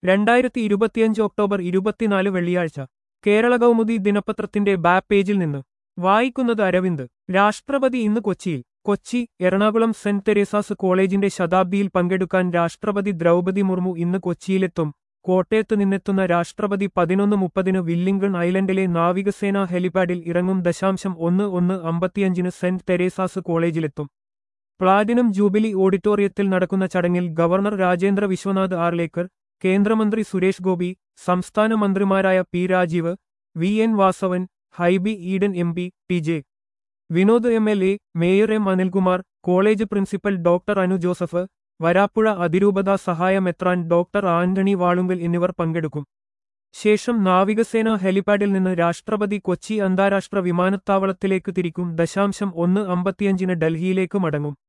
രണ്ടായിരത്തി ഇരുപത്തിയഞ്ച് ഒക്ടോബർ ഇരുപത്തിനാല് വെള്ളിയാഴ്ച കേരള കൗമുദി ദിനപത്രത്തിന്റെ ബാക്ക് പേജിൽ നിന്ന് വായിക്കുന്നത് അരവിന്ദ് രാഷ്ട്രപതി ഇന്ന് കൊച്ചിയിൽ കൊച്ചി എറണാകുളം സെന്റ് തെരേസാസ് കോളേജിന്റെ ശതാബ്ദിയിൽ പങ്കെടുക്കാൻ രാഷ്ട്രപതി ദ്രൗപതി മുർമു ഇന്ന് കൊച്ചിയിലെത്തും കോട്ടയത്ത് നിന്നെത്തുന്ന രാഷ്ട്രപതി പതിനൊന്ന് മുപ്പതിന് വില്ലിംഗൺ ഐലൻഡിലെ നാവികസേനാ ഹെലിപാഡിൽ ഇറങ്ങും ദശാംശം ഒന്ന് ഒന്ന് അമ്പത്തിയഞ്ചിന് സെന്റ് തെരേസാസ് കോളേജിലെത്തും പ്ലാറ്റിനം ജൂബിലി ഓഡിറ്റോറിയത്തിൽ നടക്കുന്ന ചടങ്ങിൽ ഗവർണർ രാജേന്ദ്ര വിശ്വനാഥ് ആർലേക്കർ കേന്ദ്രമന്ത്രി സുരേഷ് ഗോപി സംസ്ഥാന മന്ത്രിമാരായ P Rajeev V N Vasavan Hibi Eden M P T J Vinod M L A mayor M Anilkumar college principal doctor Anu Joseph Varapuzha അതിരൂപത സഹായമെത്രാൻ ഡോക്ടർ ആന്റണി വാളുങ്കൽ എന്നിവർ പങ്കെടുക്കും ശേഷം നാവികസേന ഹെലിപാഡിൽ നിന്ന് രാഷ്ട്രപതി കൊച്ചി അന്താരാഷ്ട്ര വിമാനത്താവളത്തിലേക്ക് തിരിക്കും ദശാംശം ഒന്ന് അമ്പത്തിയഞ്ചിന് ഡൽഹിയിലേക്ക് മടങ്ങും